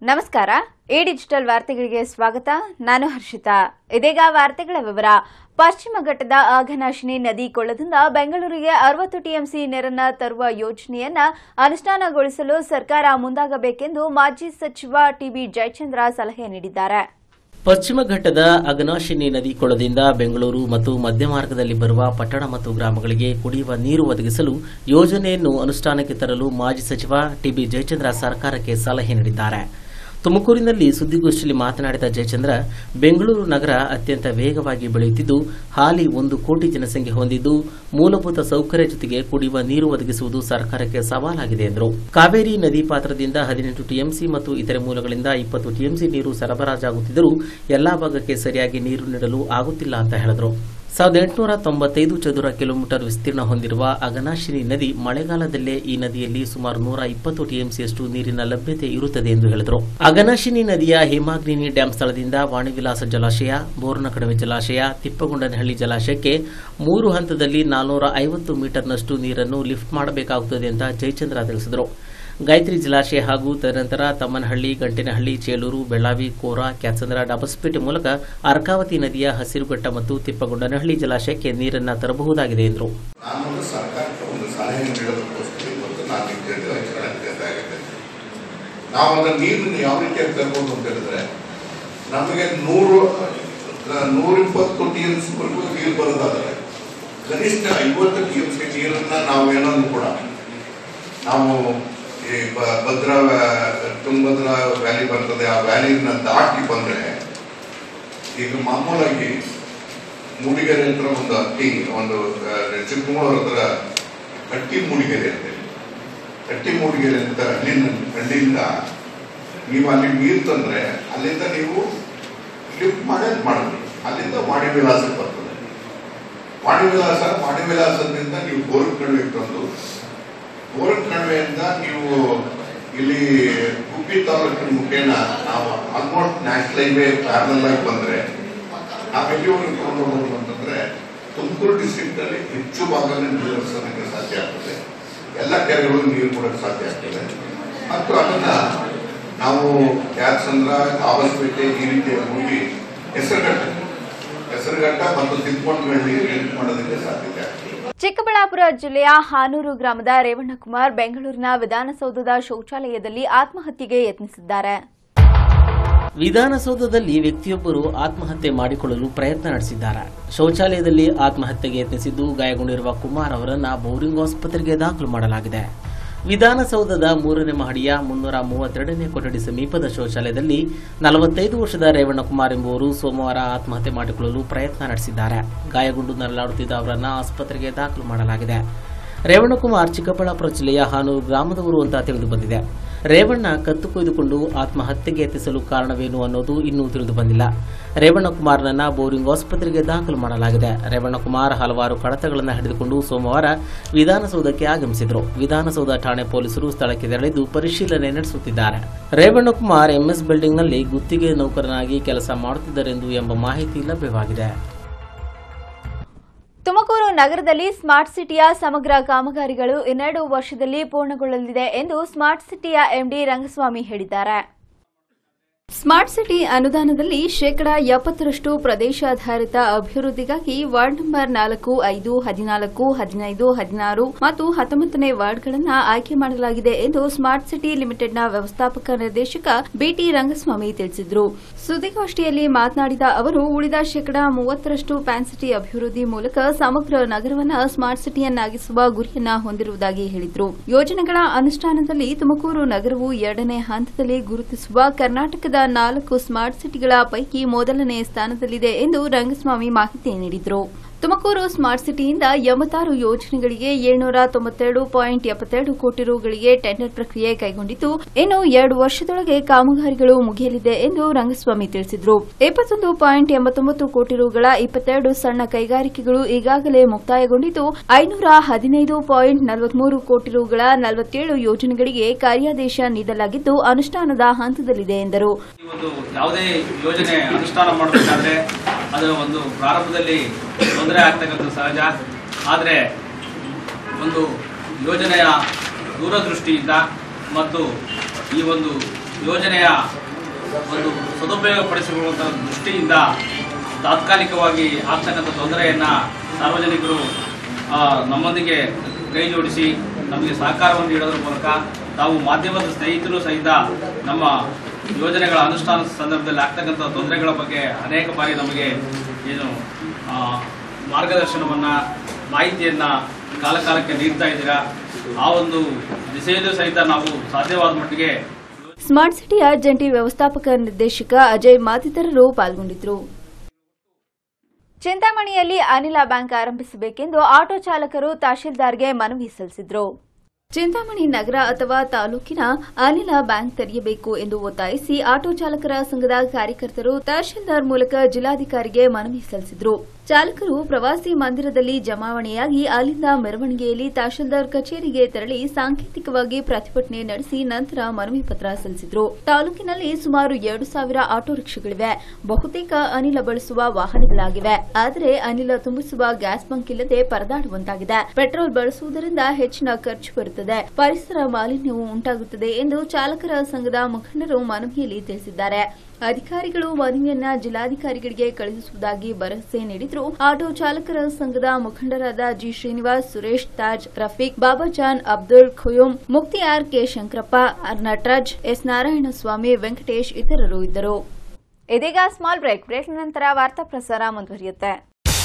ನಮಸ್ಕಾರ A digital ವಾರ್ತೆಗಳಿಗೆ ಸ್ವಾಗತ ನಾನು ಹರ್ಷಿತಾ ಇದೀಗ ವಾರ್ತೆಗಳ ವಿವರ ಪಶ್ಚಿಮ ಘಟ್ಟದ ಅಘನಾಶಿನಿ ನದಿ ಕೊಳ್ಳದಿಂದ ಬೆಂಗಳೂರಿಗೆ ಅರವತ್ತು ಟಿಎಂಸಿ ನೀರನ್ನ ತರುವ ಯೋಜನೆಯನ್ನ ಅನುಷ್ಠಾನಗೊಳಿಸಲು ಸರ್ಕಾರ ಮುಂದಾಗಬೇಕೆಂದು ಮಾಜಿ ಸಚಿವ ಟಿಬಿ ಜಯಚಂದ್ರ ಸಲಹೆ ನೀಡಿದ್ದಾರೆ ಪಶ್ಚಿಮ ಘಟ್ಟದ ಅಗನಾಶಿನಿ ನದಿ ಕೊಳದಿಂದ ಬೆಂಗಳೂರು ಮತ್ತು ಮಧ್ಯ ಮಾರ್ಗದಲ್ಲಿ ಬರುವ ಪಟ್ಟಣ ಮತ್ತು ಗ್ರಾಮಗಳಿಗೆ ಕುಡಿಯುವ ನೀರು ಒದಗಿಸಲು ಯೋಜನೆಯನ್ನು ಅನುಷ್ಠಾನಕ್ಕೆ ತರಲು ಮಾಜಿ ಸಚಿವ ಟಿಬಿ ಜಯಚಂದ್ರ ಸರ್ಕಾರಕ್ಕೆ ಸಲಹೆ ನೀಡಿದ್ದಾರೆ ತುಮಕೂರಿನಲ್ಲಿ ಸುದ್ದಿಗೋಷ್ಠಿಯಲ್ಲಿ ಮಾತನಾಡಿದ ಜಯಚಂದ್ರ ಬೆಂಗಳೂರು ನಗರ ಅತ್ಯಂತ ವೇಗವಾಗಿ ಬೆಳೆಯುತ್ತಿದ್ದು ಹಾಲಿ ಒಂದು ಕೋಟಿ ಜನಸಂಖ್ಯೆ ಹೊಂದಿದ್ದು ಮೂಲಭೂತ ಸೌಕರ್ಯ ಜೊತೆಗೆ ಕುಡಿಯುವ ನೀರು ಒದಗಿಸುವುದು ಸರ್ಕಾರಕ್ಕೆ ಸವಾಲಾಗಿದೆ ಎಂದರು ಕಾವೇರಿ ನದಿ ಪಾತ್ರದಿಂದ ಹದಿನೆಂಟು ಟಿಎಂಸಿ ಮತ್ತು ಇತರೆ ಮೂಲಗಳಿಂದ ಇಪ್ಪತ್ತು ಟಿಎಂಸಿ ನೀರು ಸರಬರಾಜಾಗುತ್ತಿದ್ದರೂ ಎಲ್ಲಾ ಭಾಗಕ್ಕೆ ಸರಿಯಾಗಿ ನೀರು ನೀಡಲು ಆಗುತ್ತಿಲ್ಲ ಅಂತ ಹೇಳಿದರು ಸಾವಿರದ ಎಂಟುನೂರ ತೊಂಬತ್ತೈದು ಚದುರ ಕಿಲೋಮೀಟರ್ ವಿಸ್ತೀರ್ಣ ಹೊಂದಿರುವ ಅಗನಾಶಿನಿ ನದಿ ಮಳೆಗಾಲದಲ್ಲೇ ಈ ನದಿಯಲ್ಲಿ ಸುಮಾರು ನೂರ ಇಪ್ಪತ್ತು ಟಿಎಂಸಿಯಷ್ಟು ನೀರಿನ ಲಭ್ಯತೆ ಇರುತ್ತದೆ ಎಂದು ಹೇಳಿದರು ಅಗನಾಶಿನಿ ನದಿಯ ಹೇಮಾಗ್ನಿನಿ ಡ್ಯಾಂ ಸ್ಥಳದಿಂದ ವಾಣಿವಿಲಾಸ ಜಲಾಶಯ ಬೋರ್ನ ಕಣಿವೆ ಜಲಾಶಯ ತಿಪ್ಪಗೊಂಡನಹಳ್ಳಿ ಜಲಾಶಯಕ್ಕೆ ಮೂರು ಹಂತದಲ್ಲಿ ನಾಲ್ನೂರ ಐವತ್ತು ಮೀಟರ್ನಷ್ಟು ನೀರನ್ನು ಲಿಫ್ಟ್ ಮಾಡಬೇಕಾಗುತ್ತದೆ ಅಂತ ಜಯಚಂದ್ರ ತಿಳಿಸಿದರು ಗಾಯತ್ರಿ ಜಲಾಶಯ ಹಾಗೂ ತದನಂತರ ತಮ್ಮನಹಳ್ಳಿ ಗಂಟೆನಹಳ್ಳಿ ಚೇಳೂರು ಬೆಳ್ಳಾವಿ ಕೋರಾ ಕ್ಯಾತ್ಸಂದ್ರ ಡಬಸ್ಪೇಟೆ ಮೂಲಕ ಅರ್ಕಾವತಿ ನದಿಯ ಹಸಿರುಘಟ್ಟ ಮತ್ತು ತಿಪ್ಪಗೊಂಡನಹಳ್ಳಿ ಜಲಾಶಯಕ್ಕೆ ನೀರನ್ನು ತರಬಹುದಾಗಿದೆ ಎಂದರು ನಾನು ಒಂದು ಸರ್ಕಾರಕ್ಕೆ ಒಂದು ಸಲಹೆ ನೀಡೋದಕ್ಕೋಸ್ಕರ ಇವತ್ತು ನಾನು ಈ ಕೇಳಿದ ಆಗುತ್ತೆ ನಾವು ಅದನ್ನ ನೀರನ್ನು ಯಾವ ರೀತಿಯಾಗಿ ತರ್ಬೋದು ಅಂತ ಹೇಳಿದ್ರೆ ನಮಗೆ ನೂರು ನೂರಿಪ್ಪತ್ತು ಟಿ ಎಂ ಸಿವರೆಗೂ ನೀರು ಬರೋದಾದ್ರೆ ಕನಿಷ್ಠ ಐವತ್ತು ಟಿ ಎಂ ಸಿ ನೀರನ್ನ ನಾವು ಏನನ್ನು ಕೂಡ ನಾವು ಈ ಬ- ಭದ್ರಾ ವ್ಯಾ- ತುಂಗಭದ್ರಾ ವ್ಯಾಲಿ ಬರ್ತದೆ ಆ ವ್ಯಾಲಿನ ದಾಟಿ ಬಂದ್ರೆ ಈಗ ಮಾಮೂಲಾಗಿ ಮೂಡಿಗೆರೆ ಹತ್ರ ಒಂದು ಹಟ್ಟಿ ಒಂದು ಆ, ಚಿಕ್ಕಮಗಳೂರು ಹತ್ರ ಹಟ್ಟಿ ಮೂಡಿಗೆರೆ ಅಂತ ಹೇಳಿ. ಹಟ್ಟಿ ಮೂಡಿಗೆರೆ ಅಂತ ಹಳ್ಳಿನ ಹಳ್ಳಿಯಿಂದ ನೀವು ಅಲ್ಲಿ ನೀರು ತಂದ್ರೆ ಅಲ್ಲಿಂದ ನೀವು ಲಿಫ್ಟ್ ಮಾಡಿ ಅದ್ ಮಾಡಿದ್ರಿ ಅಲ್ಲಿಂದ ವಾಣಿ ವಿಲಾಸಕ್ಕೆ ಬರ್ತದೆ ವಾಣಿ ವಿಲಾಸ ವಾಣಿ ವಿಲಾಸದಿಂದ ನೀವು ಗೋರಖ್ ಕಣಿವೆಗೆ ತಂದು ಗೋರಖ್ ಕಣಿವೆಯಿಂದ ನೀವು ಇಲ್ಲಿ ಗುಬ್ಬಿ ತಾಲೂಕಿನ ಮುಖೇನ ನಾವು ಆಲ್ಮೋಸ್ಟ್ ನ್ಯಾಷನಲ್ ಹೈವೇ ಪ್ಯಾರಲ್ ಆಗಿ ಬಂದ್ರೆ ನಾವು ಎಲ್ಲಿವರೆಗೆ ತಗೊಂಡು ಹೋಗ್ಬೋದು ಅಂತಂದ್ರೆ ತುಮಕೂರು ಡಿಸ್ಟ್ರಿಕ್ಟ್ ಅಲ್ಲಿ ಹೆಚ್ಚು ಭಾಗನ ನೀರು ಹರಿಸೋದಕ್ಕೆ ಸಾಧ್ಯ ಆಗ್ತದೆ ಎಲ್ಲ ಕೆರೆಗಳಿಗೂ ನೀರು ಕೊಡಕ್ಕೆ ಸಾಧ್ಯ ಆಗ್ತದೆ ಮತ್ತು ಅದನ್ನ ನಾವು ಕ್ಯಾತ್ಸಂದ್ರ ಕಾವಲ್ಪೇಟೆ ಈ ರೀತಿಯಾಗಿ ಹೋಗಿ ಹೆಸರುಘಟ್ಟ ಹೆಸರುಘಟ್ಟ ಮತ್ತು ತಿದ್ದುಕೊಂಡ್ಗಳಲ್ಲಿ ಲಿಂಕ್ ಮಾಡೋದಕ್ಕೆ ಸಾಧ್ಯತೆ ಆಗ್ತದೆ ಚಿಕ್ಕಬಳ್ಳಾಪುರ ಜಿಲ್ಲೆಯ ಹಾನೂರು ಗ್ರಾಮದ ರೇವಣ್ಣಕುಮಾರ್ ಬೆಂಗಳೂರಿನ ವಿಧಾನಸೌಧದ ಶೌಚಾಲಯದಲ್ಲಿ ಆತ್ಮಹತ್ಯೆಗೆ ಯತ್ನಿಸಿದ್ದಾರೆ ವಿಧಾನಸೌಧದಲ್ಲಿ ವ್ಯಕ್ತಿಯೊಬ್ಬರು ಆತ್ಮಹತ್ಯೆ ಮಾಡಿಕೊಳ್ಳಲು ಪ್ರಯತ್ನ ನಡೆಸಿದ್ದಾರೆ ಶೌಚಾಲಯದಲ್ಲಿ ಆತ್ಮಹತ್ಯೆಗೆ ಯತ್ನಿಸಿದ್ದು ಗಾಯಗೊಂಡಿರುವ ಕುಮಾರ್ ಅವರನ್ನ ಬೋರಿಂಗ್ ಆಸ್ಪತ್ರೆಗೆ ದಾಖಲು ಮಾಡಲಾಗಿದೆ ವಿಧಾನಸೌಧದ ಮೂರನೇ ಮಹಡಿಯ ಮುನ್ನೂರ ಮೂವತ್ತೆರಡನೇ ಕೊಠಡಿ ಸಮೀಪದ ಶೌಚಾಲಯದಲ್ಲಿ ನಲವತ್ತೈದು ವರ್ಷದ ರೇವಣ್ಣಕುಮಾರ್ ಎಂಬುವರು ಸೋಮವಾರ ಆತ್ಮಹತ್ಯೆ ಮಾಡಿಕೊಳ್ಳಲು ಪ್ರಯತ್ನ ನಡೆಸಿದ್ದಾರೆ ಗಾಯಗೊಂಡು ನರಳಾಡುತ್ತಿದ್ದ ಅವರನ್ನ ಆಸ್ಪತ್ರೆಗೆ ದಾಖಲು ಮಾಡಲಾಗಿದೆ ರೇವಣ್ಣಕುಮಾರ್ ಚಿಕ್ಕಬಳ್ಳಾಪುರ ಜಿಲ್ಲೆಯ ಹಾನೂರು ಗ್ರಾಮದವರು ಅಂತ ತಿಳಿದು ಬಂದಿದೆ ರೇವಣ್ಣ ಕತ್ತು ಕೊಯ್ದುಕೊಂಡು ಆತ್ಮಹತ್ಯೆಗೆ ಯತ್ನಿಸಲು ಕಾರಣವೇನು ಅನ್ನೋದು ಇನ್ನೂ ತಿಳಿದು ಬಂದಿಲ್ಲ ರೇವಣ್ಣಕುಮಾರ್ನನ್ನ ಬೋರಿಂಗ್ ಆಸ್ಪತ್ರೆಗೆ ದಾಖಲು ಮಾಡಲಾಗಿದೆ ರೇವಣ್ಣಕುಮಾರ್ ಹಲವಾರು ಕಡತಗಳನ್ನು ಹಿಡಿದುಕೊಂಡು ಸೋಮವಾರ ವಿಧಾನಸೌಧಕ್ಕೆ ಆಗಮಿಸಿದರು ವಿಧಾನಸೌಧ ಠಾಣೆ ಪೊಲೀಸರು ಸ್ಥಳಕ್ಕೆ ತೆರಳಿದ್ದು ಪರಿಶೀಲನೆ ನಡೆಸುತ್ತಿದ್ದಾರೆ ರೇವಣ್ಣಕುಮಾರ್ ಎಂಎಸ್ ಬಿಲ್ಡಿಂಗ್ನಲ್ಲಿ ಗುತ್ತಿಗೆ ನೌಕರನಾಗಿ ಕೆಲಸ ಮಾಡುತ್ತಿದ್ದರೆಂದು ಎಂಬ ಮಾಹಿತಿ ಲಭ್ಯವಾಗಿದೆ ತುಮಕೂರು ನಗರದಲ್ಲಿ ಸ್ಮಾರ್ಟ್ ಸಿಟಿಯ ಸಮಗ್ರ ಕಾಮಗಾರಿಗಳು ಇನ್ನೆರಡು ವರ್ಷದಲ್ಲಿ ಪೂರ್ಣಗೊಳ್ಳಲಿದೆ ಎಂದು ಸ್ಮಾರ್ಟ್ ಸಿಟಿಯ ಎಂಡಿ ರಂಗಸ್ವಾಮಿ ಹೇಳಿದ್ದಾರೆ ಸ್ಮಾರ್ಟ್ ಸಿಟಿ ಅನುದಾನದಲ್ಲಿ ಶೇಕಡಾ ಎಪ್ಪತ್ತರಷ್ಟು ಪ್ರದೇಶಾಧಾರಿತ ಅಭಿವೃದ್ಧಿಗಾಗಿ ವಾರ್ಡ್ ನಂಬರ್ ನಾಲ್ಕು ಐದು ಹದಿನಾಲ್ಕು ಹದಿನೈದು ಹದಿನಾರು ಮತ್ತು ಹತ್ತೊಂಬತ್ತನೇ ವಾರ್ಡ್ಗಳನ್ನು ಆಯ್ಕೆ ಮಾಡಲಾಗಿದೆ ಎಂದು ಸ್ಮಾರ್ಟ್ ಸಿಟಿ ಲಿಮಿಟೆಡ್ನ ವ್ಯವಸ್ಥಾಪಕ ನಿರ್ದೇಶಕ ಬಿಟಿ ರಂಗಸ್ವಾಮಿ ತಿಳಿಸಿದರು ಸುದ್ದಿಗೋಷ್ಠಿಯಲ್ಲಿ ಮಾತನಾಡಿದ ಅವರು ಉಳಿದ ಶೇಕಡಾ ಮೂವತ್ತರಷ್ಟು ಪ್ಯಾನ್ ಸಿಟಿ ಅಭಿವೃದ್ಧಿ ಮೂಲಕ ಸಮಗ್ರ ನಗರವನ್ನು ಸ್ಮಾರ್ಟ್ ಸಿಟಿಯನ್ನಾಗಿಸುವ ಗುರಿಯನ್ನ ಹೊಂದಿರುವುದಾಗಿ ಹೇಳಿದರು ಯೋಜನೆಗಳ ಅನುಷ್ಠಾನದಲ್ಲಿ ತುಮಕೂರು ನಗರವು ಎರಡನೇ ಹಂತದಲ್ಲಿ ಗುರುತಿಸುವ ಕರ್ನಾಟಕದ ನಾಲ್ಕು ಸ್ಮಾರ್ಟ್ ಸಿಟಿಗಳ ಪೈಕಿ ಮೊದಲನೇ ಸ್ಥಾನದಲ್ಲಿದೆ ಎಂದು ರಂಗಸ್ವಾಮಿ ಮಾಹಿತಿ ನೀಡಿದರು ತುಮಕೂರು ಸ್ಮಾರ್ಟ್ ಸಿಟಿಯಿಂದ ಎಂಬತ್ತಾರು ಯೋಜನೆಗಳಿಗೆ ಏಳ್ನೂರ ತೊಂಬತ್ತೆರಡು ಪಾಯಿಂಟ್ ಎಪ್ಪತ್ತೆರಡು ಕೋಟಿ ರುಗಳಿಗೆ ಟೆಂಡರ್ ಪ್ರಕ್ರಿಯೆ ಕೈಗೊಂಡಿದ್ದು ಇನ್ನು ಎರಡು ವರ್ಷದೊಳಗೆ ಕಾಮಗಾರಿಗಳು ಮುಗಿಯಲಿದೆ ಎಂದು ರಂಗಸ್ವಾಮಿ ತಿಳಿಸಿದರು ಇಪ್ಪತ್ತೊಂದು ಪಾಯಿಂಟ್ ಎಂಬತ್ತೊಂಬತ್ತು ಕೋಟಿ ರುಗಳ ಇಪ್ಪತ್ತೆರಡು ಸಣ್ಣ ಕೈಗಾರಿಕೆಗಳು ಈಗಾಗಲೇ ಮುಕ್ತಾಯಗೊಂಡಿದ್ದು ಐನೂರ ಹದಿನೈದು ಪಾಯಿಂಟ್ ನಲವತ್ಮೂರು ಕೋಟಿ ರುಗಳ ನಲವತ್ತೇಳು ಯೋಜನೆಗಳಿಗೆ ಕಾರ್ಯಾದೇಶ ನೀಡಲಾಗಿದ್ದು ಅನುಷ್ಠಾನದ ಹಂತದಲ್ಲಿದೆ ಎಂದರು ಈ ಒಂದು ಯಾವುದೇ ಯೋಜನೆ ಅನುಷ್ಠಾನ ಮಾಡಬೇಕಾದ್ರೆ ಅದರ ಒಂದು ಪ್ರಾರಂಭದಲ್ಲಿ ತೊಂದರೆ ಆಗ್ತಕ್ಕಂಥದ್ದು ಸಹಜ ಆದರೆ ಒಂದು ಯೋಜನೆಯ ದೂರದೃಷ್ಟಿಯಿಂದ ಮತ್ತು ಈ ಒಂದು ಯೋಜನೆಯ ಒಂದು ಸದುಪಯೋಗ ಪಡಿಸಿಕೊಳ್ಳುವಂಥ ದೃಷ್ಟಿಯಿಂದ ತಾತ್ಕಾಲಿಕವಾಗಿ ಆಗ್ತಕ್ಕಂಥ ತೊಂದರೆಯನ್ನು ಸಾರ್ವಜನಿಕರು ಆ, ನಮ್ಮೊಂದಿಗೆ ಕೈ ಜೋಡಿಸಿ ನಮಗೆ ಸಹಕಾರವನ್ನು ನೀಡೋದ್ರ ಮೂಲಕ ತಾವು ಮಾಧ್ಯಮದ ಸ್ನೇಹಿತರು ಸಹಿತ ನಮ್ಮ ಯೋಜನೆಗಳ ಅನುಷ್ಠಾನ ಸಂದರ್ಭದಲ್ಲಿ ಆಗ್ತಕ್ಕಂಥ ತೊಂದರೆಗಳ ಬಗ್ಗೆ ಅನೇಕ ಬಾರಿ ನಮಗೆ ಏನು ಆ, ಮಾರ್ಗದರ್ಶನವನ್ನು ಮಾಹಿತಿಯನ್ನು ಕಾಲಕಾಲಕ್ಕೆ ನೀಡ್ತಾ ಇದ್ದೀರಾ ಆ ಒಂದು ದಿಸೆಯಲ್ಲೂ ಸಹಿತ ನಾವು ಸಾಧ್ಯವಾದ ಮಟ್ಟಿಗೆ ಸ್ಮಾರ್ಟ್ ಸಿಟಿಯ ಜಂಟಿ ವ್ಯವಸ್ಥಾಪಕ ನಿರ್ದೇಶಕ ಅಜಯ್ ಮತ್ತಿತರರು ಪಾಲ್ಗೊಂಡಿದ್ದರು ಚಿಂತಾಮಣಿಯಲ್ಲಿ ಅನಿಲ ಬ್ಯಾಂಕ್ ಆರಂಭಿಸಬೇಕೆಂದು ಆಟೋ ಚಾಲಕರು ತಹಶೀಲ್ದಾರ್ಗೆ ಮನವಿ ಸಲ್ಲಿಸಿದ್ರು ಚಿಂತಾಮಣಿ ನಗರ ಅಥವಾ ತಾಲೂಕಿನ ಅನಿಲ ಬ್ಯಾಂಕ್ ತೆರೆಯಬೇಕು ಎಂದು ಒತ್ತಾಯಿಸಿ ಆಟೋ ಚಾಲಕರ ಸಂಘದ ಕಾರ್ಯಕರ್ತರು ತಹಶೀಲ್ದಾರ್ ಮೂಲಕ ಜಿಲ್ಲಾಧಿಕಾರಿಗೆ ಮನವಿ ಸಲ್ಲಿಸಿದ್ರು ಚಾಲಕರು ಪ್ರವಾಸಿ ಮಂದಿರದಲ್ಲಿ ಜಮಾವಣೆಯಾಗಿ ಅಲ್ಲಿಂದ ಮೆರವಣಿಗೆಯಲ್ಲಿ ತಹಶೀಲ್ದಾರ್ ಕಚೇರಿಗೆ ತೆರಳಿ ಸಾಂಕೇತಿಕವಾಗಿ ಪ್ರತಿಭಟನೆ ನಡೆಸಿ ನಂತರ ಮನವಿ ಪತ್ರ ಸಲ್ಲಿಸಿದ್ರು ತಾಲೂಕಿನಲ್ಲಿ ಸುಮಾರು ಎರಡು ಸಾವಿರ ಆಟೋ ರಿಕ್ಷಾಗಳಿವೆ ಬಹುತೇಕ ಅನಿಲ ಬಳಸುವ ವಾಹನಗಳಾಗಿವೆ ಆದರೆ ಅನಿಲ ತುಂಬಿಸುವ ಗ್ಯಾಸ್ ಬಂಕ್ ಇಲ್ಲದೆ ಪರದಾಡುವಂತಾಗಿದೆ ಪೆಟ್ರೋಲ್ ಬಳಸುವುದರಿಂದ ಹೆಚ್ಚಿನ ಖರ್ಚು ಬರುತ್ತದೆ ಪರಿಸರ ಮಾಲಿನ್ಯವು ಉಂಟಾಗುತ್ತದೆ ಎಂದು ಚಾಲಕರ ಸಂಘದ ಮುಖಂಡರು ಮನವಿಯಲ್ಲಿ ತಿಳಿಸಿದ್ದಾರೆ ಅಧಿಕಾರಿಗಳು ಮನವಿಯನ್ನ ಜಿಲ್ಲಾಧಿಕಾರಿಗಳಿಗೆ ಕಳುಹಿಸುವುದಾಗಿ ಭರವಸೆ ನೀಡಿದ್ರು ಆಟೋ ಚಾಲಕರ ಸಂಘದ ಮುಖಂಡರಾದ G Srinivas Suresh Taj Rafiq Babajan Abdul Qayyum Mukhtiyar K Shankarappa R Nataraj S Narayanaswamy Venkatesh ಇತರರು ಇದ್ದರು ಇದೀಗ ಸ್ಮಾಲ್ ಬ್ರೇಕ್ ಬ್ರೇಕ್ ನಂತರ ವಾರ್ತಾ ಪ್ರಸಾರ ಮುಂದುವರಿಯುತ್ತೆ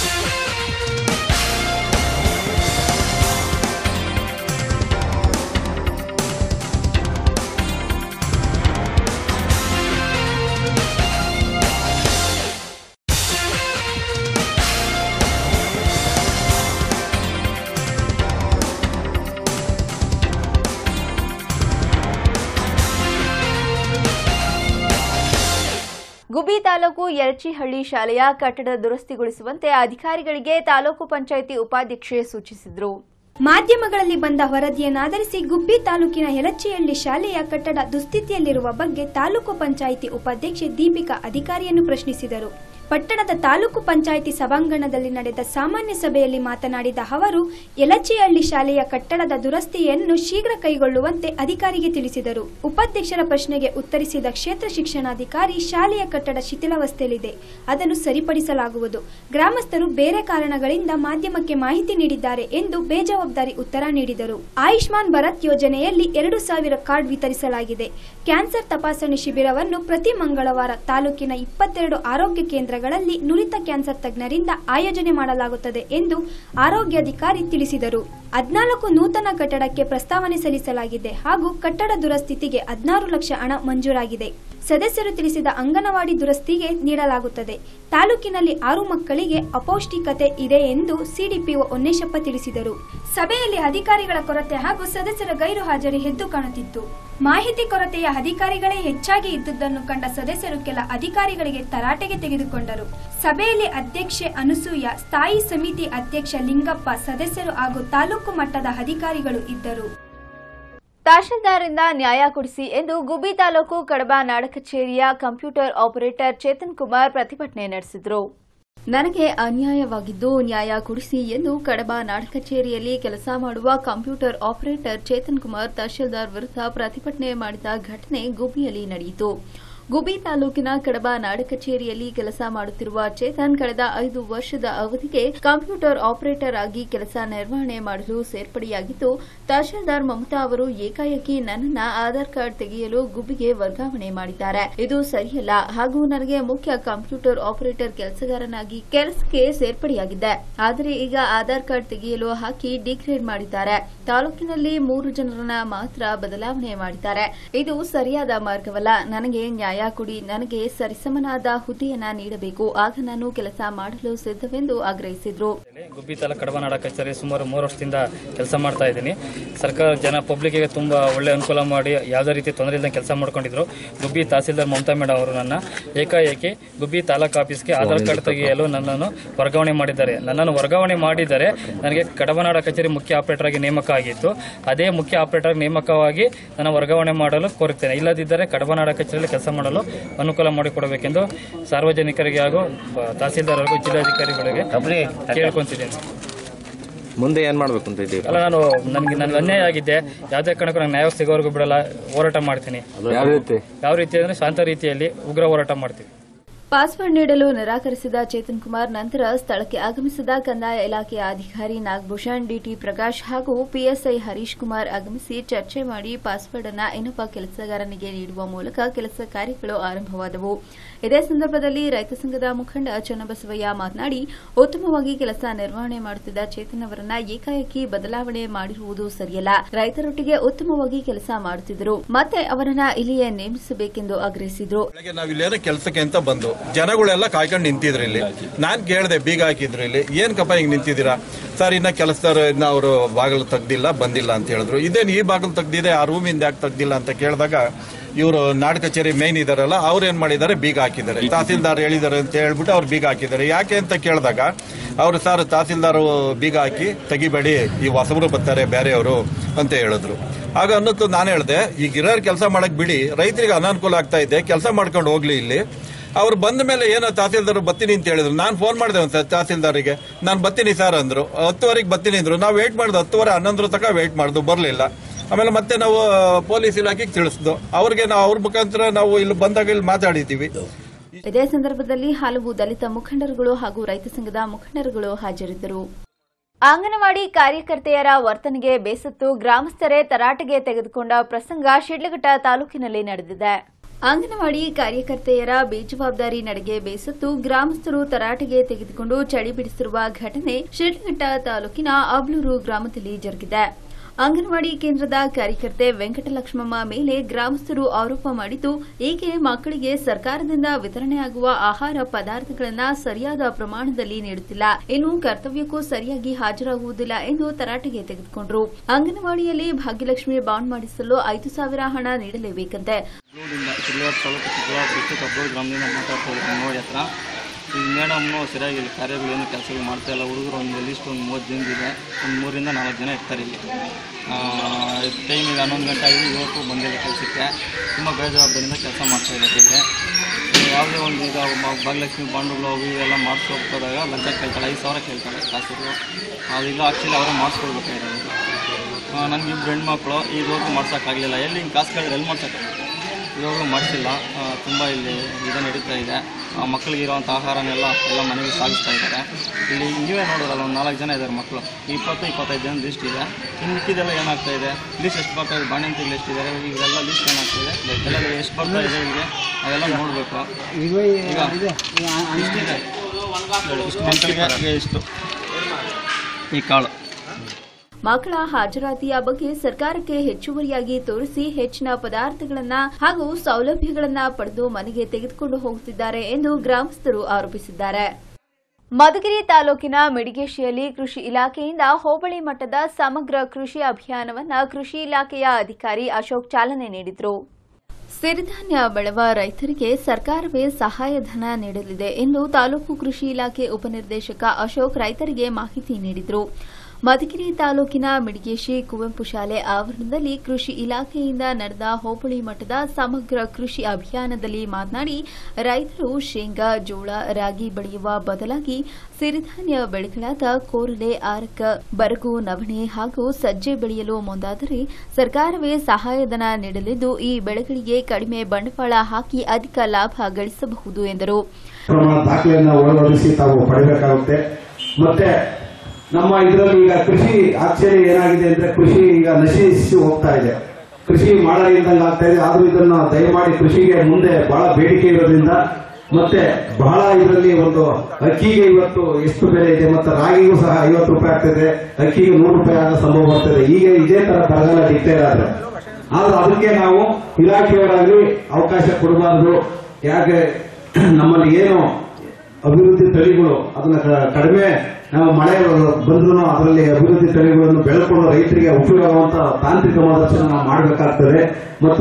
ಗುಬ್ಬಿ ತಾಲೂಕು ಯರಚಿಹಳ್ಳಿ ಶಾಲೆಯ ಕಟ್ಟಡ ದುರಸ್ತಿಗೊಳಿಸುವಂತೆ ಅಧಿಕಾರಿಗಳಿಗೆ ತಾಲೂಕು ಪಂಚಾಯಿತಿ ಉಪಾಧ್ಯಕ್ಷೆ ಸೂಚಿಸಿದರು ಮಾಧ್ಯಮಗಳಲ್ಲಿ ಬಂದ ವರದಿಯನ್ನಾಧರಿಸಿ ಗುಬ್ಬಿ ತಾಲೂಕಿನ ಯಲಚ್ಚಿಹಳ್ಳಿ ಶಾಲೆಯ ಕಟ್ಟಡ ದುಸ್ಥಿತಿಯಲ್ಲಿರುವ ಬಗ್ಗೆ ತಾಲೂಕು ಪಂಚಾಯಿತಿ ಉಪಾಧ್ಯಕ್ಷೆ ದೀಪಿಕಾ ಅಧಿಕಾರಿಯನ್ನು ಪ್ರಶ್ನಿಸಿದರು ಪಟ್ಟಣದ ತಾಲೂಕು ಪಂಚಾಯಿತಿ ಸಭಾಂಗಣದಲ್ಲಿ ನಡೆದ ಸಾಮಾನ್ಯ ಸಭೆಯಲ್ಲಿ ಮಾತನಾಡಿದ ಅವರು ಯಲಚಿಹಳ್ಳಿ ಶಾಲೆಯ ಕಟ್ಟಡದ ದುರಸ್ತಿಯನ್ನು ಶೀಘ್ರ ಕೈಗೊಳ್ಳುವಂತೆ ಅಧಿಕಾರಿಗೆ ತಿಳಿಸಿದರು ಉಪಾಧ್ಯಕ್ಷರ ಪ್ರಶ್ನೆಗೆ ಉತ್ತರಿಸಿದ ಕ್ಷೇತ್ರ ಶಿಕ್ಷಣಾಧಿಕಾರಿ ಶಾಲೆಯ ಕಟ್ಟಡ ಶಿಥಿಲಾವಸ್ಥೆಯಲ್ಲಿದೆ ಅದನ್ನು ಸರಿಪಡಿಸಲಾಗುವುದು ಗ್ರಾಮಸ್ಥರು ಬೇರೆ ಕಾರಣಗಳಿಂದ ಮಾಧ್ಯಮಕ್ಕೆ ಮಾಹಿತಿ ನೀಡಿದ್ದಾರೆ ಎಂದು ಬೇಜವಾಬ್ದಾರಿ ಉತ್ತರ ನೀಡಿದರು ಆಯುಷ್ಮಾನ್ ಭಾರತ್ ಯೋಜನೆಯಲ್ಲಿ ಎರಡು ಸಾವಿರ ಕಾರ್ಡ್ ವಿತರಿಸಲಾಗಿದೆ ಕ್ಯಾನ್ಸರ್ ತಪಾಸಣೆ ಶಿಬಿರವನ್ನು ಪ್ರತಿ ಮಂಗಳವಾರ ತಾಲೂಕಿನ ಇಪ್ಪತ್ತೆರಡು ಆರೋಗ್ಯ ಕೇಂದ್ರಗಳಲ್ಲಿ ನುರಿತ ಕ್ಯಾನ್ಸರ್ ತಜ್ಞರಿಂದ ಆಯೋಜನೆ ಮಾಡಲಾಗುತ್ತದೆ ಎಂದು ಆರೋಗ್ಯಾಧಿಕಾರಿ ತಿಳಿಸಿದರು ಹದ್ನಾಲ್ಕು ನೂತನ ಕಟ್ಟಡಕ್ಕೆ ಪ್ರಸ್ತಾವನೆ ಸಲ್ಲಿಸಲಾಗಿದೆ ಹಾಗೂ ಕಟ್ಟಡ ದುರಸ್ಥಿತಿಗೆ ಹದಿನಾರು ಲಕ್ಷ ಹಣ ಮಂಜೂರಾಗಿದೆ ಸದಸ್ಯರು ತಿಳಿಸಿದ ಅಂಗನವಾಡಿ ದುರಸ್ತಿಗೆ ನೀಡಲಾಗುತ್ತದೆ ತಾಲೂಕಿನಲ್ಲಿ ಆರು ಮಕ್ಕಳಿಗೆ ಅಪೌಷ್ಟಿಕತೆ ಇದೆ ಎಂದು ಸಿಡಿಪಿಒ ಹೊನ್ನೇಶಪ್ಪ ತಿಳಿಸಿದರು ಸಭೆಯಲ್ಲಿ ಅಧಿಕಾರಿಗಳ ಕೊರತೆ ಹಾಗೂ ಸದಸ್ಯರ ಗೈರು ಹಾಜರಿ ಎದ್ದು ಕಾಣುತ್ತಿತ್ತು ಮಾಹಿತಿ ಕೊರತೆಯ ಅಧಿಕಾರಿಗಳೇ ಹೆಚ್ಚಾಗಿ ಇದ್ದುದನ್ನು ಕಂಡ ಸದಸ್ಯರು ಕೆಲ ಅಧಿಕಾರಿಗಳಿಗೆ ತರಾಟೆಗೆ ತೆಗೆದುಕೊಂಡರು ಸಭೆಯಲ್ಲಿ ಅಧ್ಯಕ್ಷೆ ಅನಸೂಯ ಸ್ಥಾಯಿ ಸಮಿತಿ ಅಧ್ಯಕ್ಷ ಲಿಂಗಪ್ಪ ಸದಸ್ಯರು ಹಾಗೂ ತಾಲೂಕು ಮಟ್ಟದ ಅಧಿಕಾರಿಗಳು ಇದ್ದರು ತಹಶೀಲ್ದಾರ್ರಿಂದ ನ್ಯಾಯ ಕೊಡಿಸಿ ಎಂದು ಗುಬ್ಬಿ ತಾಲೂಕು ಕಡಬ ನಾಡ ಕಚೇರಿಯ ಕಂಪ್ಯೂಟರ್ ಆಪರೇಟರ್ ಚೇತನ್ ಕುಮಾರ್ ಪ್ರತಿಭಟನೆ ನಡೆಸಿದರು ನನಗೆ ಅನ್ಯಾಯವಾಗಿದ್ದು ನ್ಯಾಯ ಕೊಡಿಸಿ ಎಂದು ಕಡಬ ನಾಡ ಕಚೇರಿಯಲ್ಲಿ ಕೆಲಸ ಮಾಡುವ ಕಂಪ್ಯೂಟರ್ ಆಪರೇಟರ್ ಚೇತನ್ ಕುಮಾರ್ ತಹಶೀಲ್ದಾರ್ ವಿರುದ್ಧ ಪ್ರತಿಭಟನೆ ಮಾಡಿದ ಘಟನೆ ಗುಬ್ಬಿಯಲ್ಲಿ ನಡೆಯಿತು ಗುಬ್ಬಿ ತಾಲೂಕಿನ ಕಡಬ ನಾಡ ಕಚೇರಿಯಲ್ಲಿ ಕೆಲಸ ಮಾಡುತ್ತಿರುವ ಚೇತನ್ ಕಳೆದ ಐದು ವರ್ಷದ ಅವಧಿಗೆ ಕಂಪ್ಯೂಟರ್ ಆಪರೇಟರ್ ಆಗಿ ಕೆಲಸ ನಿರ್ವಹಣೆ ಮಾಡಲು ಸೇರ್ಪಡೆಯಾಗಿದ್ದು ತಹಶೀಲ್ದಾರ್ ಮಮತಾ ಅವರು ಏಕಾಏಕಿ ನನ್ನನ್ನ ಆಧಾರ್ ಕಾರ್ಡ್ ತೆಗೆಯಲು ಗುಬ್ಬಿಗೆ ವರ್ಗಾವಣೆ ಮಾಡಿದ್ದಾರೆ ಇದು ಸರಿಯಲ್ಲ ಹಾಗೂ ನನಗೆ ಮುಖ್ಯ ಕಂಪ್ಯೂಟರ್ ಆಪರೇಟರ್ ಕೆಲಸಗಾರನಾಗಿ ಕೆಲಸಕ್ಕೆ ಸೇರ್ಪಡೆಯಾಗಿದ್ದೆ ಆದರೆ ಈಗ ಆಧಾರ್ ಕಾರ್ಡ್ ತೆಗೆಯಲು ಹಾಕಿ ಡಿಗ್ರೇಡ್ ಮಾಡಿದ್ದಾರೆ ತಾಲೂಕಿನಲ್ಲಿ ಮೂರು ಜನರನ್ನ ಮಾತ್ರ ಬದಲಾವಣೆ ಮಾಡಿದ್ದಾರೆ ಇದು ಸರಿಯಾದ ಮಾರ್ಗವಲ್ಲ ನನಗೆ ನ್ಯಾಯ ಕೊಡಿ ನನಗೆ ಸರಿಸಮನಾದ ಹುದ್ದೆಯನ್ನ ನೀಡಬೇಕು ಆಗ ನಾನು ಕೆಲಸ ಮಾಡಲು ಸಿದ್ಧವೆಂದು ಆಗ್ರಹಿಸಿದ್ರು ಗುಬ್ಬಿ ತಾಲೂಕು ಕಡಬನಾಡ ಕಚೇರಿ ಸುಮಾರು ಮೂರು ವರ್ಷದಿಂದ ಕೆಲಸ ಮಾಡ್ತಾ ಇದ್ದೀನಿ ಸರ್ಕಾರ ಜನ ಪಬ್ಲಿಕ್ಕಿಗೆ ತುಂಬ ಒಳ್ಳೆ ಅನುಕೂಲ ಮಾಡಿ ಯಾವುದೇ ರೀತಿ ತೊಂದರೆ ಇಲ್ಲದೆ ಕೆಲಸ ಮಾಡ್ಕೊಂಡಿದ್ರು ಗುಬ್ಬಿ ತಹಸೀಲ್ದಾರ್ ಮಮತಾ ಮೇಡಮ್ ಅವರು ನನ್ನ ಏಕಾಏಕಿ ಗುಬ್ಬಿ ತಾಲೂಕು ಆಫೀಸ್ಗೆ ಆಧಾರ್ ಕಾರ್ಡ್ ತೆಗೆಯಲು ನನ್ನನ್ನು ವರ್ಗಾವಣೆ ಮಾಡಿದ್ದಾರೆ ನನ್ನನ್ನು ವರ್ಗಾವಣೆ ಮಾಡಿದರೆ ನನಗೆ ಕಡಬನಾಡ ಕಚೇರಿ ಮುಖ್ಯ ಆಪರೇಟರ್ ಆಗಿ ನೇಮಕ ಆಗಿತ್ತು ಅದೇ ಮುಖ್ಯ ಆಪರೇಟರ್ ನೇಮಕವಾಗಿ ನನ್ನ ವರ್ಗಾವಣೆ ಮಾಡಲು ಕೋರುತ್ತೇನೆ ಇಲ್ಲದಿದ್ದರೆ ಕಡಬನಾಡ ಕಚೇರಿಯಲ್ಲಿ ಕೆಲಸ ಮಾಡಲು ಅನುಕೂಲ ಮಾಡಿಕೊಡಬೇಕೆಂದು ಸಾರ್ವಜನಿಕರಿಗೆ ಹಾಗೂ ಬ- ತಹಸೀಲ್ದಾರ್ ಹಾಗೂ ಜಿಲ್ಲಾಧಿಕಾರಿಗಳಿಗೆ ಕೇಳ್ಕೊಂತಿದ್ದೇನೆ ಮುಂದೆ ಏನ್ ಮಾಡ್ಬೇಕು ಅಂತ ಇದ್ದೀವಿ ಅಲ್ಲ ನಾನು ನನಗೆ ನನಗೆ ಅನ್ಯಾಯ ಆಗಿದೆ ಯಾವುದೇ ಕಾರಣಕ್ಕೂ ನಂಗೆ ನ್ಯಾಯ ಸಿಗೋವರೆಗೂ ಬಿಡಲ್ಲ ಹೋರಾಟ ಮಾಡ್ತೀನಿ ಯಾವ ರೀತಿ ಯಾವ ರೀತಿ ಅಂದ್ರೆ ಶಾಂತ ರೀತಿಯಲ್ಲಿ ಉಗ್ರ ಹೋರಾಟ ಮಾಡ್ತೀವಿ ಪಾಸ್ವರ್ಡ್ ನೀಡಲು ನಿರಾಕರಿಸಿದ ಚೇತನ್ ಕುಮಾರ್ ನಂತರ ಸ್ಥಳಕ್ಕೆ ಆಗಮಿಸಿದ ಕಂದಾಯ ಇಲಾಖೆಯ ಅಧಿಕಾರಿ ನಾಗಭೂಷಣ್ ಡಿಟಿ ಪ್ರಕಾಶ್ ಹಾಗೂ ಪಿಎಸ್ಐ ಹರೀಶ್ ಕುಮಾರ್ ಆಗಮಿಸಿ ಚರ್ಚೆ ಮಾಡಿ ಪಾಸ್ವರ್ಡ್ ಅನ್ನು ಇನ್ನೊಬ್ಬ ಕೆಲಸಗಾರನಿಗೆ ನೀಡುವ ಮೂಲಕ ಕೆಲಸ ಕಾರ್ಯಗಳು ಆರಂಭವಾದವು ಇದೇ ಸಂದರ್ಭದಲ್ಲಿ ರೈತ ಸಂಘದ ಮುಖಂಡ ಚನ್ನಬಸವಯ್ಯ ಮಾತನಾಡಿ ಉತ್ತಮವಾಗಿ ಕೆಲಸ ನಿರ್ವಹಣೆ ಮಾಡುತ್ತಿದ್ದ ಚೇತನ್ ಅವರನ್ನ ಏಕಾಏಕಿ ಬದಲಾವಣೆ ಮಾಡಿರುವುದು ಸರಿಯಲ್ಲ ರೈತರೊಟ್ಟಿಗೆ ಉತ್ತಮವಾಗಿ ಕೆಲಸ ಮಾಡುತ್ತಿದ್ದರು ಮತ್ತೆ ಅವರನ್ನ ಇಲ್ಲಿಯೇ ನೇಮಿಸಬೇಕೆಂದು ಆಗ್ರಹಿಸಿದರು ಬೆಳಗ್ಗೆ ನಾವ್ ಇಲ್ಲೇನೋ ಕೆಲಸಕ್ಕೆ ಅಂತ ಬಂದು ಜನಗಳೆಲ್ಲ ಕಾಯ್ಕೊಂಡು ನಿಂತಿದ್ರು ಇಲ್ಲಿ ನಾನ್ ಕೇಳ್ದೆ ಬೀಗ ಹಾಕಿದ್ರು ಇಲ್ಲಿ ಏನ್ ಕಪ್ಪ ಹಿಂಗ್ ನಿಂತಿದ್ದೀರಾ ಸರ್ ಇನ್ನ ಕೆಲಸದವ್ರು ಇನ್ನ ಅವರು ಬಾಗಿಲು ತೆಗ್ದಿಲ್ಲ ಬಂದಿಲ್ಲ ಅಂತ ಹೇಳಿದ್ರು ಇದೇನು ಈ ಬಾಗಿಲು ತೆಗ್ದಿದೆ ಆ ರೂಮಿಂದ ಯಾಕೆ ತೆಗ್ದಿಲ್ಲ ಅಂತ ಕೇಳಿದಾಗ ಇವರು ನಾಡ ಕಚೇರಿ ಮೇನ್ ಇದಾರಲ್ಲ ಅವ್ರು ಏನ್ ಮಾಡಿದ್ದಾರೆ ಬೀಗ ಹಾಕಿದ್ದಾರೆ ತಹಸೀಲ್ದಾರ್ ಹೇಳಿದ್ದಾರೆ ಅಂತ ಹೇಳ್ಬಿಟ್ಟು ಅವ್ರು ಬೀಗ ಹಾಕಿದ್ದಾರೆ ಯಾಕೆ ಅಂತ ಕೇಳಿದಾಗ ಅವರು ಸರ್ ತಹಸೀಲ್ದಾರ್ ಬೀಗ ಹಾಕಿ ತೆಗಿಬೇಡಿ ಈ ಹೊಸಬರು ಬರ್ತಾರೆ ಬೇರೆಯವರು ಅಂತ ಹೇಳಿದ್ರು ಆಗ ಅನ್ನತ್ತು ನಾನು ಹೇಳ್ದೆ ಈಗ ಇರೋರು ಕೆಲಸ ಮಾಡಕ್ ಬಿಡಿ ರೈತರಿಗೆ ಅನಾನುಕೂಲ ಆಗ್ತಾ ಇದೆ ಕೆಲಸ ಮಾಡ್ಕೊಂಡು ಹೋಗ್ಲಿ ಇಲ್ಲಿ ಅವ್ರು ಬಂದ ಮೇಲೆ ಏನೋ ತಹಸೀಲ್ದಾರ್ ಬರ್ತೀನಿ ಅಂತ ಹೇಳಿದ್ರು ನಾನು ಫೋನ್ ಮಾಡಿದೆ ಒಂದು ತಹಸೀಲ್ದಾರಿಗೆ ನಾನು ಬರ್ತೀನಿ ಸರ್ ಅಂದ್ರು ಹತ್ತುವರೆಗೆ ಬರ್ತೀನಿ ಅಂದ್ರು ನಾವು ವೇಟ್ ಮಾಡಿದ್ವು ಹತ್ತುವರೆ ಹನ್ನೊಂದರ ತನಕ ವೇಟ್ ಮಾಡಿದ್ವು ಬರಲಿಲ್ಲ ಆಮೇಲೆ ಮತ್ತೆ ನಾವು ಪೊಲೀಸ್ ಇಲಾಖೆಗೆ ತಿಳಿಸಿದ್ವು ಅವ್ರಿಗೆ ನಾವು ಅವ್ರ ಮುಖಾಂತರ ನಾವು ಇಲ್ಲಿ ಬಂದಾಗ ಇಲ್ಲಿ ಮಾತಾಡಿದ್ದೀವಿ ಇದೇ ಸಂದರ್ಭದಲ್ಲಿ ಹಲವು ದಲಿತ ಮುಖಂಡರುಗಳು ಹಾಗೂ ರೈತ ಸಂಘದ ಮುಖಂಡರುಗಳು ಹಾಜರಿದ್ದರು ಅಂಗನವಾಡಿ ಕಾರ್ಯಕರ್ತೆಯರ ವರ್ತನೆಗೆ ಬೇಸತ್ತು ಗ್ರಾಮಸ್ಥರೇ ತರಾಟೆಗೆ ತೆಗೆದುಕೊಂಡ ಪ್ರಸಂಗ ಶಿಡ್ಲಘಟ್ಟ ತಾಲೂಕಿನಲ್ಲಿ ನಡೆದಿದೆ ಅಂಗನವಾಡಿ ಕಾರ್ಯಕರ್ತೆಯರ ಬೇಜವಾಬ್ದಾರಿ ನಡೆಗೆ ಬೇಸತ್ತು ಗ್ರಾಮಸ್ಥರು ತರಾಟೆಗೆ ತೆಗೆದುಕೊಂಡು ಚಳಿ ಬಿಡಿಸಿರುವ ಘಟನೆ ಶಿಡ್ಲಘಟ್ಟ ತಾಲೂಕಿನ ಅಬ್ಲೂರು ಗ್ರಾಮದಲ್ಲಿ ಜರುಗಿದೆ ಅಂಗನವಾಡಿ ಕೇಂದ್ರದ ಕಾರ್ಯಕರ್ತೆ ವೆಂಕಟಲಕ್ಷ್ಮಮ್ಮ ಮೇಲೆ ಗ್ರಾಮಸ್ಥರು ಆರೋಪ ಮಾಡಿದ್ದು ಏಕೆ ಮಕ್ಕಳಿಗೆ ಸರ್ಕಾರದಿಂದ ವಿತರಣೆಯಾಗುವ ಆಹಾರ ಪದಾರ್ಥಗಳನ್ನು ಸರಿಯಾದ ಪ್ರಮಾಣದಲ್ಲಿ ನೀಡುತ್ತಿಲ್ಲ ಇನ್ನು ಕರ್ತವ್ಯಕ್ಕೂ ಸರಿಯಾಗಿ ಹಾಜರಾಗುವುದಿಲ್ಲ ಎಂದು ತರಾಟೆಗೆ ತೆಗೆದುಕೊಂಡರು ಅಂಗನವಾಡಿಯಲ್ಲಿ ಭಾಗ್ಯಲಕ್ಷ್ಮಿ ಬಾಂಡ್ ಮಾಡಿಸಲು ಐದು ಸಾವಿರ ಹಣ ನೀಡಲೇಬೇಕಂತೆ ಚಿತ್ರದಿಂದ ಚಿತ್ರದುರ್ಗ ತಾಲೂಕು ಚಿತ್ರದುರ್ಗ ಡಿಸ್ಟಿಕ್ ಅಬ್ರೋಡ್ ಗ್ರಾಮದಿಂದ ಮಾತಾಡ್ತಾ ಇದ್ದೀನಿ ಅಂಗನವಾಡಿ ಹತ್ರ ಈಗ ಮೇಡಮ್ನು ಸರಿಯಾಗಿ ಇಲ್ಲಿ ಕಾರ್ಯಗಳು ಏನು ಕೆಲಸಗಳು ಮಾಡ್ತಾ ಇಲ್ಲ ಹುಡುಗರು ಒಂದು ಲಿಸ್ಟ್ ಒಂದು ಮೂವತ್ತು ಜನದಿದೆ ಒಂದು ಮೂರಿಂದ ನಾಲ್ಕು ಜನ ಇರ್ತಾರೆ ಇಲ್ಲಿ ಟೈಮ್ ಈಗ ಹನ್ನೊಂದು ಗಂಟೆ ಆಗಿದೆ ಇವತ್ತು ಬಂದಿಲ್ಲ ಕೆಲಸಕ್ಕೆ ತುಂಬ ಬೇಜವಾಬ್ದಾರಿಯಿಂದ ಕೆಲಸ ಮಾಡ್ತಾ ಇದ್ದಾರೆ ಇಲ್ಲಿ ಈಗ ಯಾವುದೇ ಒಂದು ಈಗ ಮ- ಭಾಗ್ಯಲಕ್ಷ್ಮಿ ಬಾಂಡುಗಳು ಅವು ಇವೆಲ್ಲ ಮಾಡಿಸ್ಕೋದಾಗ ಲಂಚ ಕೇಳ್ತಾಳೆ ಐದು ಸಾವಿರ ಕೇಳ್ತಾಳೆ ಕಾಸಿದ್ರು ಅದಿಲ್ಲ ಆ್ಯಕ್ಚುಲಿ ಅವರೇ ಮಾಡಿಸ್ಕೊಳ್ಬೇಕಾಗಿರೋದು ನನಗೆ ಇಬ್ಬರು ಹೆಣ್ಮಕ್ಳು ಈಗವರೆಗೂ ಮಾಡ್ಸೋಕ್ಕಾಗಲಿಲ್ಲ ಎಲ್ಲಿ ಹಿಂಗೆ ಕಾಸು ಕೇಳಿದ್ರೆ ಎಲ್ಲಿ ಮಾಡ್ಸೋಕ್ಕಾಗಲ್ಲ ಇವಾಗಲೂ ಮಾಡಿಸಿಲ್ಲ ತುಂಬ ಇಲ್ಲಿ ಇದು ನಡೀತಾ ಇದೆ ಆ ಮಕ್ಕಳಿಗೆ ಇರೋವಂಥ ಆಹಾರನೆಲ್ಲ ಎಲ್ಲ ಮನೆಗೆ ಸಾಗಿಸ್ತಾ ಇದ್ದಾರೆ ಇಲ್ಲಿ ನೀವೇ ನೋಡೋದಲ್ಲ ಒಂದು ನಾಲ್ಕು ಜನ ಇದ್ದಾರೆ ಮಕ್ಕಳು ಇಪ್ಪತ್ತು ಇಪ್ಪತ್ತೈದು ಜನ ಲಿಸ್ಟ್ ಇದೆ ಇನ್ನು ಮಿಕ್ಕಿದೆಲ್ಲ ಏನಾಗ್ತಾ ಇದೆ ಲಿಸ್ಟ್ ಎಷ್ಟು ಬರ್ತಾ ಇದೆ ಬಾಣಂತಿಗೆ ಎಷ್ಟು ಇದ್ದಾರೆ ಇವೆಲ್ಲ ಲಿಸ್ಟ್ ಏನಾಗ್ತಾ ಇದೆ ಎಲ್ಲ ಎಷ್ಟು ಬರ್ತಾ ಇದೆ ಇಲ್ಲಿಗೆ ಅವೆಲ್ಲ ನೋಡಬೇಕು ಈಗ ಇಷ್ಟಿದೆ ಇಷ್ಟು ಮಕ್ಕಳಿಗೆ ಇಷ್ಟು ಈ ಕಾಳು ಮಕ್ಕಳ ಹಾಜರಾತಿಯ ಬಗ್ಗೆ ಸರ್ಕಾರಕ್ಕೆ ಹೆಚ್ಚುವರಿಯಾಗಿ ತೋರಿಸಿ ಹೆಚ್ಚಿನ ಪದಾರ್ಥಗಳನ್ನ ಹಾಗೂ ಸೌಲಭ್ಯಗಳನ್ನ ಪಡೆದು ಮನೆಗೆ ತೆಗೆದುಕೊಂಡು ಹೋಗುತ್ತಿದ್ದಾರೆ ಎಂದು ಗ್ರಾಮಸ್ಥರು ಆರೋಪಿಸಿದ್ದಾರೆ ಮಧುಗಿರಿ ತಾಲೂಕಿನ ಮಿಡಿಗೇಶಿಯಲ್ಲಿ ಕೃಷಿ ಇಲಾಖೆಯಿಂದ ಹೋಬಳಿ ಮಟ್ಟದ ಸಮಗ್ರ ಕೃಷಿ ಅಭಿಯಾನವನ್ನ ಕೃಷಿ ಇಲಾಖೆಯ ಅಧಿಕಾರಿ ಅಶೋಕ್ ಚಾಲನೆ ನೀಡಿದರು ಸಿರಿಧಾನ್ಯ ಬೆಳೆವ ರೈತರಿಗೆ ಸರ್ಕಾರವೇ ಸಹಾಯಧನ ನೀಡಲಿದೆ ಎಂದು ತಾಲೂಕು ಕೃಷಿ ಇಲಾಖೆ ಉಪನಿರ್ದೇಶಕ ಅಶೋಕ್ ರೈತರಿಗೆ ಮಾಹಿತಿ ನೀಡಿದರು ಮಧುಗಿರಿ ತಾಲೂಕಿನ ಮಿಡಿಗೇಶಿ ಕುವೆಂಪು ಶಾಲೆ ಆವರಣದಲ್ಲಿ ಕೃಷಿ ಇಲಾಖೆಯಿಂದ ನಡೆದ ಹೋಬಳಿ ಮಟ್ಟದ ಸಮಗ್ರ ಕೃಷಿ ಅಭಿಯಾನದಲ್ಲಿ ಮಾತನಾಡಿ ರೈತರು ಶೇಂಗಾ ಜೋಳ ರಾಗಿ ಬೆಳೆಯುವ ಬದಲಾಗಿ ಸಿರಿಧಾನ್ಯ ಬೆಳೆಗಳಾದ ಕೋರಲೆ ಆರಕ ಬರಗು ನವಣೆ ಹಾಗೂ ಸಜ್ಜೆ ಬೆಳೆಯಲು ಮುಂದಾದರೆ ಸರ್ಕಾರವೇ ಸಹಾಯಧನ ನೀಡಲಿದ್ದು ಈ ಬೆಳೆಗಳಿಗೆ ಕಡಿಮೆ ಬಂಡವಾಳ ಹಾಕಿ ಅಧಿಕ ಲಾಭ ಗಳಿಸಬಹುದು ಎಂದರು ಪ್ರಮಾಣ ದಾಖಲೆಯನ್ನು ಒಳಗೊಳಿಸಿ ತಾವು ಪಡೆಯಬೇಕಾಗುತ್ತೆ ಮತ್ತೆ ನಮ್ಮ ಇದರಲ್ಲಿ ಈಗ ಕೃಷಿ ಆಶ್ಚರ್ಯ ಏನಾಗಿದೆ ಅಂದ್ರೆ ಕೃಷಿ ಈಗ ನಶಿಸಿ ಹೋಗ್ತಾ ಇದೆ ಕೃಷಿ ಮಾಡಲಿದ್ದಂಗೆ ಆಗ್ತಾ ಇದೆ ಆದ್ರೂ ಇದನ್ನ ದಯಮಾಡಿ ಕೃಷಿಗೆ ಮುಂದೆ ಬಹಳ ಬೇಡಿಕೆ ಇರೋದ್ರಿಂದ ಮತ್ತೆ ಬಹಳ ಇದರಲ್ಲಿ ಒಂದು ಅಕ್ಕಿಗೆ ಇವತ್ತು ಎಷ್ಟು ಬೆಲೆ ಇದೆ ಮತ್ತೆ ರಾಗಿಗೂ ಸಹ ಐವತ್ತು ರೂಪಾಯಿ ಆಗ್ತದೆ ಅಕ್ಕಿಗೆ ನೂರು ರೂಪಾಯಿ ಆಗೋ ಸಂಭವ ಬರ್ತದೆ ಈಗ ಇದೇ ತರ ಬರಗಾಲ ಡಿಕ್ಲೇರ್ ಆದ್ರೆ ಆದ್ರೆ ಅದಕ್ಕೆ ನಾವು ಇಲಾಖೆಯವರಾಗಲಿ ಅವಕಾಶ ಕೊಡಬಾರದು ಯಾಕೆ ನಮ್ಮಲ್ಲಿ ಏನು ಅಭಿವೃದ್ಧಿ ತಳಿಗಳು ಅದನ್ನ ಕ- ಕಡಿಮೆ ನಾವು ಮಳೆ ಬಂದ್ರು ಅದರಲ್ಲಿ ಅಭಿವೃದ್ಧಿ ತಳಿಗಳನ್ನು ಬೆಳೆಕೊಂಡು ರೈತರಿಗೆ ಉಪಯೋಗವಂತ ತಾಂತ್ರಿಕ ಮಾರ್ಗದರ್ಶನ ನಾವು ಮಾಡಬೇಕಾಗ್ತದೆ ಮತ್ತು ರೈತ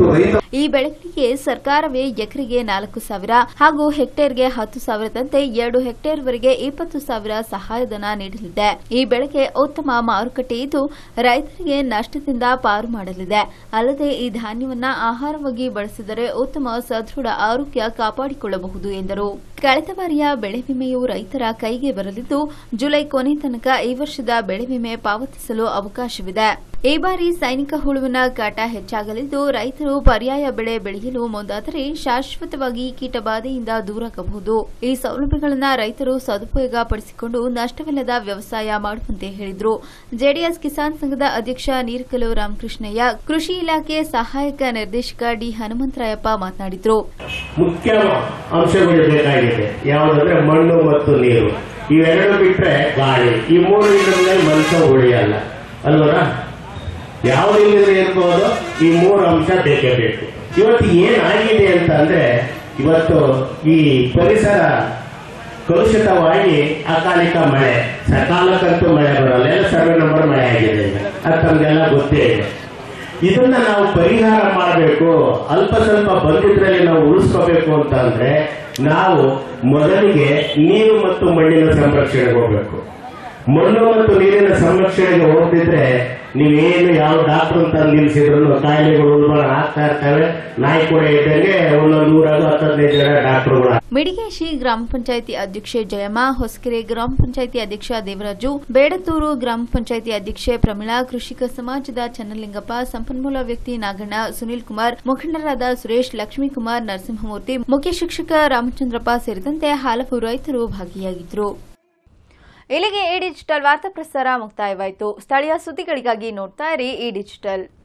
ಈ ಬೆಳೆಗಳಿಗೆ ಸರ್ಕಾರವೇ ಎಕರೆಗೆ ನಾಲ್ಕು ಸಾವಿರ ಹಾಗೂ ಹೆಕ್ಟೇರ್ಗೆ ಹತ್ತು ಸಾವಿರದಂತೆ ಎರಡು ಹೆಕ್ಟೇರ್ವರೆಗೆ ಇಪ್ಪತ್ತು ಸಾವಿರ ಸಹಾಯಧನ ನೀಡಲಿದೆ ಈ ಬೆಳೆಗೆ ಉತ್ತಮ ಮಾರುಕಟ್ಟೆ ಇದ್ದು ರೈತರಿಗೆ ನಷ್ಟದಿಂದ ಪಾರು ಮಾಡಲಿದೆ ಅಲ್ಲದೆ ಈ ಧಾನ್ಯವನ್ನ ಆಹಾರವಾಗಿ ಬಳಸಿದರೆ ಉತ್ತಮ ಸದೃಢ ಆರೋಗ್ಯ ಕಾಪಾಡಿಕೊಳ್ಳಬಹುದು ಎಂದರು ಕಳೆದ ಬಾರಿಯ ಬೆಳೆ ವಿಮೆಯು ರೈತರ ಕೈಗೆ ಬರಲಿದ್ದು ಜುಲೈ ಕೊನೆ ತನಕ ಈ ವರ್ಷದ ಬೆಳೆ ವಿಮೆ ಪಾವತಿಸಲು ಅವಕಾಶವಿದೆ ಈ ಬಾರಿ ಸೈನಿಕ ಹುಳುವಿನ ಕಾಟ ಹೆಚ್ಚಾಗಲಿದ್ದು ರೈತರು ಪರ್ಯಾಯ ಬೆಳೆ ಬೆಳೆಯಲು ಮುಂದಾದರೆ ಶಾಶ್ವತವಾಗಿ ಕೀಟಬಾಧೆಯಿಂದ ದೂರಾಗಬಹುದು ಈ ಸೌಲಭ್ಯಗಳನ್ನು ರೈತರು ಸದುಪಯೋಗ ಪಡಿಸಿಕೊಂಡು ನಷ್ಟವಿಲ್ಲದ ವ್ಯವಸಾಯ ಮಾಡುವಂತೆ ಹೇಳಿದರು ಜೆಡಿಎಸ್ ಕಿಸಾನ್ ಸಂಘದ ಅಧ್ಯಕ್ಷ ನೀರ್ಕಲು ರಾಮಕೃಷ್ಣಯ್ಯ ಕೃಷಿ ಇಲಾಖೆ ಸಹಾಯಕ ನಿರ್ದೇಶಕ ಡಿ ಹನುಮಂತರಾಯಪ್ಪ ಮಾತನಾಡಿದರು ಮುಖ್ಯ ಅಂಶಗಳು ಬೇಕಾಗಿದೆ ಯಾವುದಂದ್ರೆ ಮಣ್ಣು ಮತ್ತು ನೀರು ಇವೆರಡು ಬಿಟ್ರೆ ಗಾಳಿ ಈ ಮೂರು ಇಲ್ಲದ್ರೆ ಮನುಷ್ಯ ಉಳಿಯಲ್ಲ ಅಲ್ವರ ಯಾವುದಿಲ್ಲದ್ರೆ ಇರ್ಬೋದು ಈ ಮೂರು ಅಂಶ ಬೇಕೇ ಬೇಕು ಇವತ್ತು ಏನಾಗಿದೆ ಅಂತ ಅಂದ್ರೆ ಇವತ್ತು ಈ ಪರಿಸರ ಕಲುಷಿತವಾಗಿ ಅಕಾಲಿಕ ಮಳೆ ಸಕಾಲಕ್ಕಂತೂ ಮಳೆ ಬರಲ್ಲ ಎಲ್ಲ ಸರ್ವೆ ನಂಬರ್ ಮಳೆ ಆಗಿದೆ ಈಗ ಅದು ತಮ್ಗೆಲ್ಲ ಗೊತ್ತೇ ಇದೆ ಇದನ್ನ ನಾವು ಪರಿಹಾರ ಮಾಡಬೇಕು ಅಲ್ಪ ಸ್ವಲ್ಪ ಬಂದಿದ್ರಲ್ಲಿ ನಾವು ಉಳಿಸ್ಕೋಬೇಕು ಅಂತ ಅಂದ್ರೆ ನಾವು ಮೊದಲಿಗೆ ನೀರು ಮತ್ತು ಮಣ್ಣಿನ ಸಂರಕ್ಷಣೆಗೆ ಹೋಗ್ಬೇಕು ಮಣ್ಣು ಮತ್ತು ನೀರಿನ ಸಂರಕ್ಷಣೆಗೆ ಹೋಗ್ತಿದ್ರೆ ನೀವೇನು ಯಾವ ಡಾಕ್ಟರ್ ಅಂತ ನಿಲ್ಸಿದ್ರು ಕಾಯಿಲೆಗಳು ಉಲ್ಬಣ ಆಗ್ತಾ ಇರ್ತವೆ ನಾಯಿ ಕೂಡ ಇದ್ದಂಗೆ ಒಂದೊಂದು ಊರಾಗ ಹತ್ತದೈದು ಜನ ಡಾಕ್ಟರ್ಗಳು ಮಿಡಿಗೇಶಿ ಗ್ರಾಮ ಪಂಚಾಯಿತಿ ಅಧ್ಯಕ್ಷೆ ಜಯಮ್ಮ ಹೊಸಕೆರೆ ಗ್ರಾಮ ಪಂಚಾಯಿತಿ ಅಧ್ಯಕ್ಷ ದೇವರಾಜು ಬೇಡತೂರು ಗ್ರಾಮ ಪಂಚಾಯಿತಿ ಅಧ್ಯಕ್ಷೆ ಪ್ರಮೀಳಾ ಕೃಷಿಕ ಸಮಾಜದ ಚನ್ನಲಿಂಗಪ್ಪ ಸಂಪನ್ಮೂಲ ವ್ಯಕ್ತಿ ನಾಗಣ್ಣ ಸುನೀಲ್ ಕುಮಾರ್ ಮುಖಂಡರಾದ ಸುರೇಶ್ ಲಕ್ಷ್ಮೀಕುಮಾರ್ ನರಸಿಂಹಮೂರ್ತಿ ಮುಖ್ಯ ಶಿಕ್ಷಕ ರಾಮಚಂದ್ರಪ್ಪ ಸೇರಿದಂತೆ ಹಲವು ರೈತರು ಭಾಗಿಯಾಗಿದ್ದರು ಇಲ್ಲಿಗೆ ಈ ಡಿಜಿಟಲ್ ವಾರ್ತಾ ಪ್ರಸಾರ ಮುಕ್ತಾಯವಾಯಿತು ಸ್ಥಳೀಯ ಸುದ್ದಿಗಳಿಗಾಗಿ ನೋಡ್ತಾ ಇರಿ ಈ ಡಿಜಿಟಲ್